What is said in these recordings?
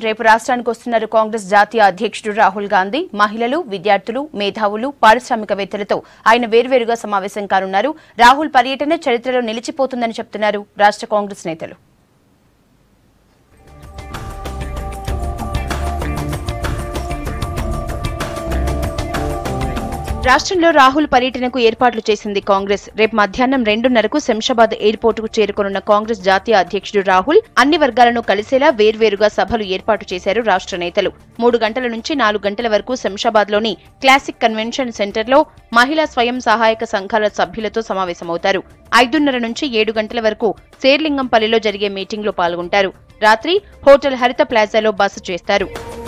రేపు రాష్ట్రానికి వస్తున్నారు కాంగ్రెస్ జాతీయ అధ్యక్షుడు రాహుల్ గాంధీ మహిళలు విద్యార్థులు మేధావులు పారిశ్రామికవేత్తలతో ఆయన వేర్వేరుగా సమావేశం కానున్నారు రాహుల్ పర్యటన చరిత్రలో నిలిచిపోతుందని చెప్తున్నారు రాష్ట్ర కాంగ్రెస్ నేతలు రాష్ట్రంలో రాహుల్ పర్యటనకు ఏర్పాట్లు చేసింది కాంగ్రెస్ రేపు మధ్యాహ్నం రెండున్నరకు శంషాబాద్ ఎయిర్పోర్టుకు చేరుకోనున్న కాంగ్రెస్ జాతీయ అధ్యక్షుడు రాహుల్ అన్ని వర్గాలను కలిసేలా వేర్వేరుగా సభలు ఏర్పాటు చేశారు రాష్ట్ర నేతలు మూడు గంటల నుంచి నాలుగు గంటల వరకు శంషాబాద్లోని క్లాసిక్ కన్వెన్షన్ సెంటర్లో మహిళా స్వయం సహాయక సంఘాల సభ్యులతో సమావేశమవుతారు ఐదున్నర నుంచి ఏడు గంటల వరకు శేర్లింగంపల్లిలో జరిగే మీటింగ్లో పాల్గొంటారు రాత్రి హోటల్ హరిత ప్లాజాలో బస చేస్తారు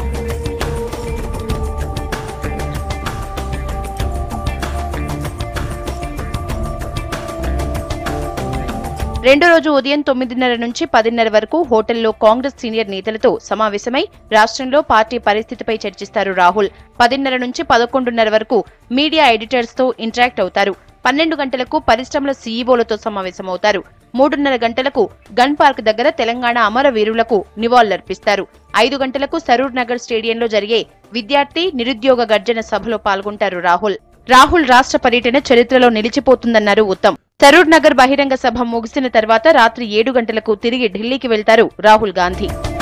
రెండో రోజు ఉదయం తొమ్మిదిన్నర నుంచి పదిన్నర వరకు హోటల్లో కాంగ్రెస్ సీనియర్ నేతలతో సమావేశమై రాష్ట్రంలో పార్టీ పరిస్థితిపై చర్చిస్తారు రాహుల్ పదిన్నర నుంచి పదకొండున్నర వరకు మీడియా ఎడిటర్స్ తో ఇంటరాక్ట్ అవుతారు పన్నెండు గంటలకు పరిశ్రమల సీఈఓలతో సమావేశమవుతారు మూడున్నర గంటలకు గన్ పార్క్ దగ్గర తెలంగాణ అమరవీరులకు నివాళులర్పిస్తారు ఐదు గంటలకు సరూర్ నగర్ స్టేడియంలో జరిగే విద్యార్థి నిరుద్యోగ గర్జన సభలో పాల్గొంటారు రాహుల్ రాహుల్ రాష్ట్ర పర్యటన చరిత్రలో నిలిచిపోతుందన్నారు ఉత్తమ్ సరూర్ నగర్ బహిరంగ సభ ముగిసిన తర్వాత రాత్రి ఏడు గంటలకు తిరిగి ఢిల్లీకి వెళ్తారు రాహుల్ గాంధీ